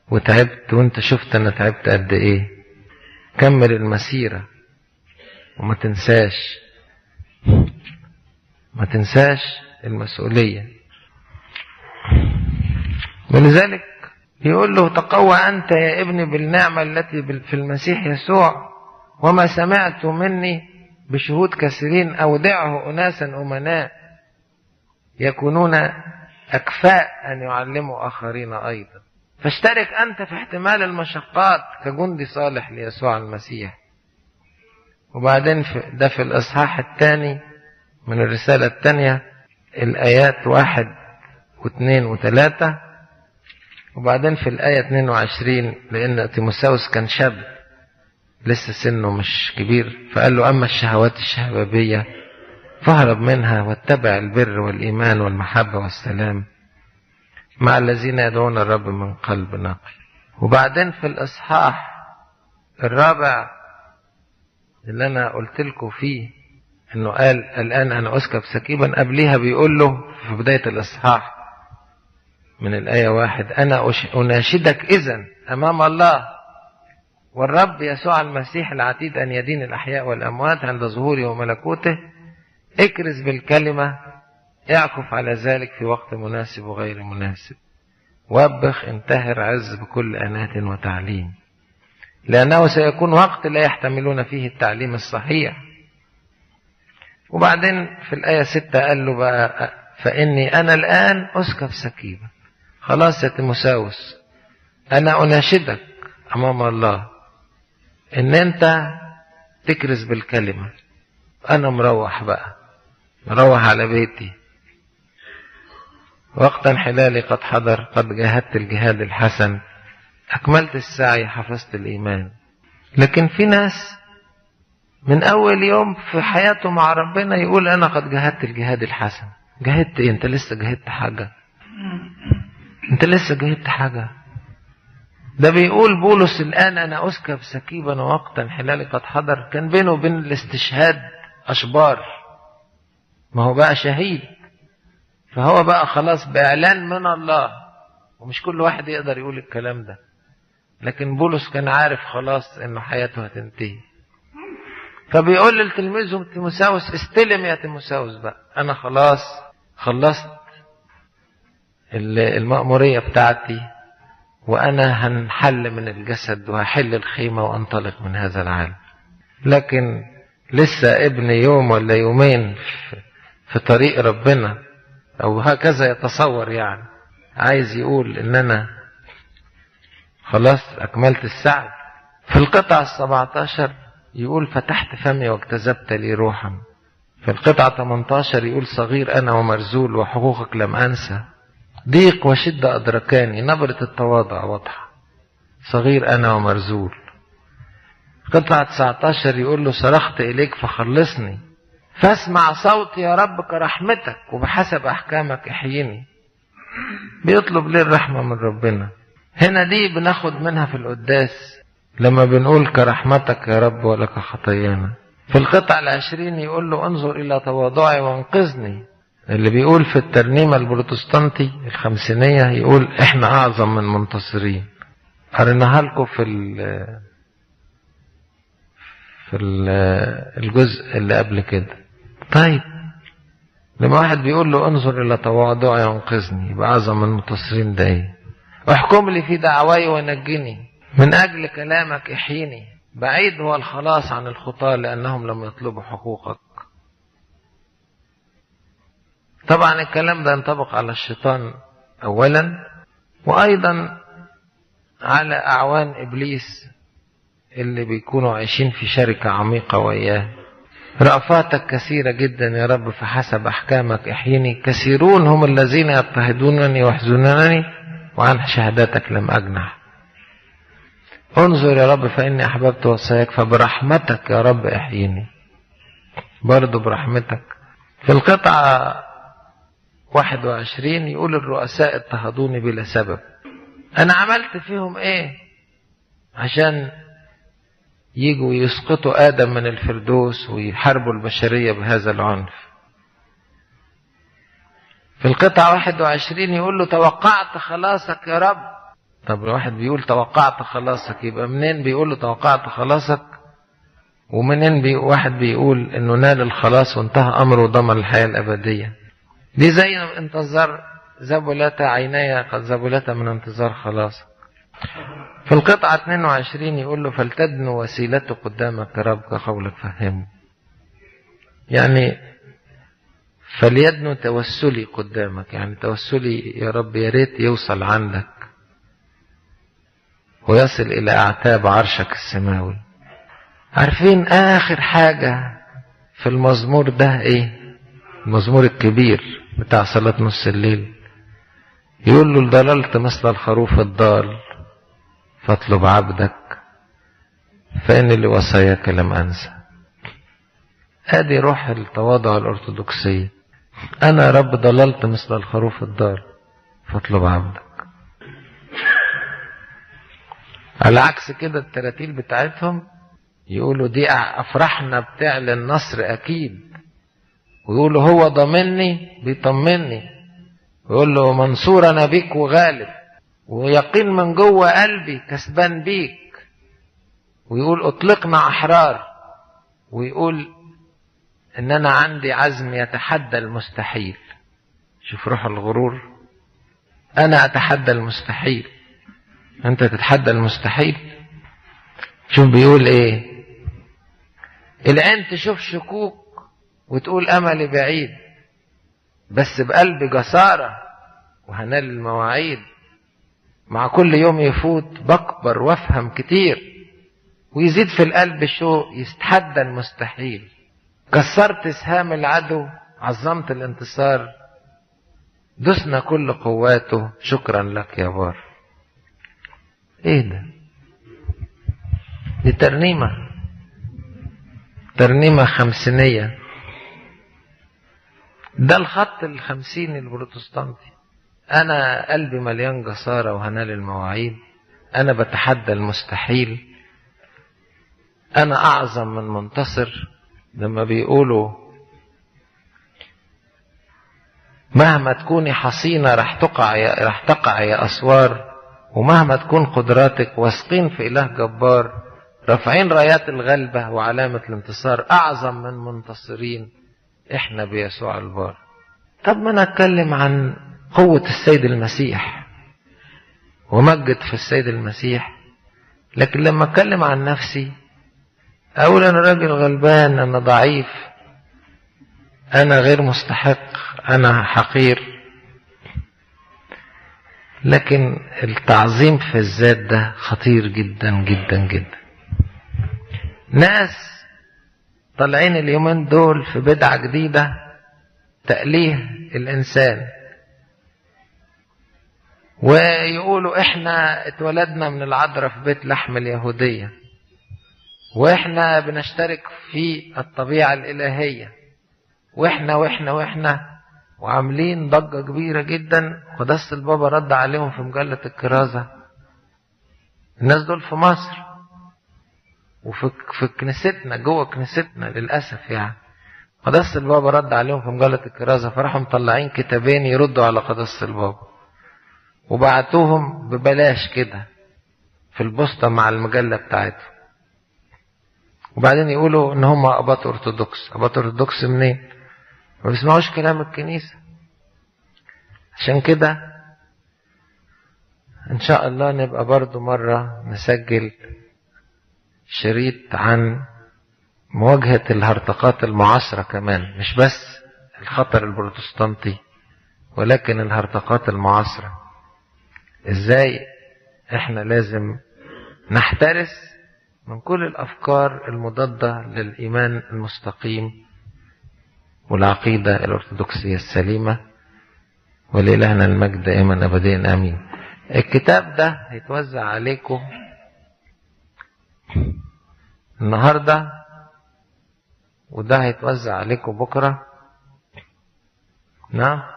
وتعبت وانت شفت انا تعبت قد ايه كمل المسيرة وما تنساش ما تنساش المسؤولية ولذلك يقول له تقوى أنت يا ابني بالنعمة التي في المسيح يسوع وما سمعت مني بشهود كثيرين أودعه أناسا أمناء يكونون أكفاء أن يعلموا آخرين أيضا فاشترك أنت في احتمال المشقات كجندي صالح ليسوع المسيح وبعدين في ده في الإصحاح الثاني من الرسالة الثانية الآيات واحد واثنين وثلاثة وبعدين في الآية 22 لأن تيموساوس كان شاب لسه سنه مش كبير فقال له أما الشهوات الشبابية فاهرب منها واتبع البر والإيمان والمحبة والسلام مع الذين يدعون الرب من قلب نقي وبعدين في الإصحاح الرابع اللي أنا قلت لكم فيه إنه قال الآن أنا أسكب سكيبا قبليها بيقول له في بداية الإصحاح من الآية واحد أنا أناشدك إذا أمام الله والرب يسوع المسيح العتيد أن يدين الأحياء والأموات عند ظهوره وملكوته اكرز بالكلمة اعكف على ذلك في وقت مناسب وغير مناسب وبخ انتهر عز بكل أنات وتعليم لأنه سيكون وقت لا يحتملون فيه التعليم الصحيح وبعدين في الآية ستة قال له بقى فإني أنا الآن أسكب سكيبا خلاص يا تيموساوس أنا أناشدك أمام الله إن أنت تكرز بالكلمة أنا مروح بقى مروح على بيتي وقت انحلالي قد حضر قد جاهدت الجهاد الحسن أكملت السعي حفظت الإيمان لكن في ناس من أول يوم في حياته مع ربنا يقول أنا قد جاهدت الجهاد الحسن جاهدت إيه أنت لسه جاهدت حاجة أنت لسه جاهدت حاجة ده بيقول بولس الآن أنا أسكب سكيبا وقتا انحلالي قد حضر كان بينه وبين الاستشهاد أشبار ما هو بقى شهيد فهو بقى خلاص بإعلان من الله ومش كل واحد يقدر يقول الكلام ده لكن بولس كان عارف خلاص انه حياته هتنتهي فبيقول لتلميذه تيموساوس استلم يا تيموساوس بقى انا خلاص خلصت المأمورية بتاعتي وانا هنحل من الجسد وهحل الخيمة وانطلق من هذا العالم لكن لسه ابن يوم ولا يومين في طريق ربنا او هكذا يتصور يعني عايز يقول ان انا خلاص اكملت السعي في القطعة السبعتاشر يقول فتحت فمي واجتذبت لي روحا في القطعة 18 يقول صغير انا ومرزول وحقوقك لم انسى ضيق وشدة ادركاني نبرة التواضع واضحة صغير انا ومرزول قطعة 19 يقول له صرخت اليك فخلصني فاسمع صوتي يا رب كرحمتك وبحسب احكامك احيني بيطلب ليه الرحمة من ربنا هنا دي بناخد منها في القداس لما بنقول كرحمتك يا رب ولك خطايانا في القطع العشرين يقول له انظر إلى تواضعي وانقذني اللي بيقول في الترنيمة البروتستانتي الخمسينية يقول احنا أعظم من منتصرين قريناها لكم في ال في ال الجزء اللي قبل كده طيب لما واحد بيقول له انظر إلى تواضعي وانقذني يبقى أعظم من المنتصرين ده ايه واحكم لي في دعواي ونجني من أجل كلامك احيني بعيد هو الخلاص عن الخطاة لأنهم لم يطلبوا حقوقك طبعا الكلام ده ينطبق على الشيطان أولا وأيضا على أعوان إبليس اللي بيكونوا عايشين في شركة عميقة وإياه رأفاتك كثيرة جدا يا رب فحسب أحكامك احيني كثيرون هم الذين يضطهدونني ويحزنونني وعن شهاداتك لم أجنح انظر يا رب فإني أحببت وصاياك فبرحمتك يا رب احييني برضه برحمتك في القطعة 21 يقول الرؤساء اضطهدوني بلا سبب أنا عملت فيهم إيه عشان يجوا يسقطوا آدم من الفردوس ويحاربوا البشرية بهذا العنف في القطعة 21 يقول له توقعت خلاصك يا رب طب الواحد بيقول توقعت خلاصك يبقى منين بيقول له توقعت خلاصك ومنين بي واحد بيقول انه نال الخلاص وانتهى امره وضمن الحياة الابدية دي زي انتظار زبلت عيني قد زبلت من انتظار خلاصك في القطعة 22 يقول له فلتدن وسيلته قدامك ربك قولك فهمه يعني فليدنو توسلي قدامك يعني توسلي يا رب يا ريت يوصل عندك ويصل إلى أعتاب عرشك السماوي عارفين آخر حاجة في المزمور ده إيه المزمور الكبير بتاع صلاة نص الليل يقول له ضللت مثل الخروف الضال فاطلب عبدك فإن لوصاياك لم أنسى ادي روح التواضع الارثوذكسية انا يا رب ضللت مثل الخروف الضال فاطلب عبدك على عكس كده التراتيل بتاعتهم يقولوا دي افرحنا بتعلن نصر اكيد ويقولوا هو ضامني بيطمني ويقول له منصور انا بيك وغالب ويقين من جوه قلبي كسبان بيك ويقول اطلقنا احرار ويقول ان انا عندي عزم يتحدى المستحيل شوف روح الغرور انا اتحدى المستحيل انت تتحدى المستحيل شوف بيقول ايه العين تشوف شكوك وتقول املي بعيد بس بقلب جسارة وهنال المواعيد مع كل يوم يفوت بكبر وافهم كتير ويزيد في القلب شوق يتحدى المستحيل كسرت سهام العدو عظمت الانتصار دسنا كل قواته شكرا لك يا بار ايه ده دي ترنيمة ترنيمة خمسينية ده الخط الخمسين البروتستانتي انا قلبي مليان جسارة وهنال المواعيد انا بتحدى المستحيل انا اعظم من منتصر لما بيقولوا مهما تكوني حصينة راح تقع يا راح تقع يا أسوار ومهما تكون قدراتك واثقين في إله جبار رافعين رايات الغلبة وعلامة الانتصار أعظم من منتصرين إحنا بيسوع البار طب ما نتكلم عن قوة السيد المسيح ومجد في السيد المسيح لكن لما اتكلم عن نفسي اقول انا راجل غلبان انا ضعيف انا غير مستحق انا حقير لكن التعظيم في الذات ده خطير جدا جدا جدا ناس طالعين اليومين دول في بدعة جديدة تأليه الإنسان ويقولوا احنا اتولدنا من العذراء في بيت لحم اليهوديه واحنا بنشترك في الطبيعة الإلهية واحنا واحنا واحنا وعاملين ضجة كبيرة جدا قداسة البابا رد عليهم في مجلة الكرازة الناس دول في مصر وفي في كنيستنا جوه كنيستنا للأسف يعني قداسة البابا رد عليهم في مجلة الكرازة فراحوا مطلعين كتابين يردوا على قداسة البابا وبعتوهم ببلاش كده في البوسطة مع المجلة بتاعتهم وبعدين يقولوا ان هم اباط ارثوذكس اباط ارثوذكس منين ما بيسمعوش كلام الكنيسة عشان كده ان شاء الله نبقى برضو مرة نسجل شريط عن مواجهة الهرطقات المعاصرة كمان مش بس الخطر البروتستانتي ولكن الهرطقات المعاصرة ازاي احنا لازم نحترس من كل الافكار المضادة للايمان المستقيم والعقيدة الارثوذكسية السليمة ولإلهنا المجد دائما ابديا امين الكتاب ده هيتوزع عليكم النهارده وده هيتوزع عليكم بكره نعم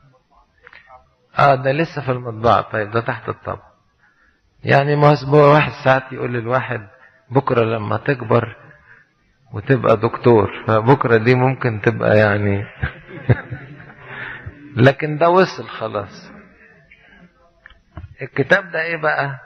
اه ده لسه في المطبعة طيب ده تحت الطبع يعني ما اسبوع واحد ساعات يقول للواحد بكره لما تكبر وتبقى دكتور فبكره دي ممكن تبقى يعني لكن ده وصل خلاص الكتاب ده ايه بقى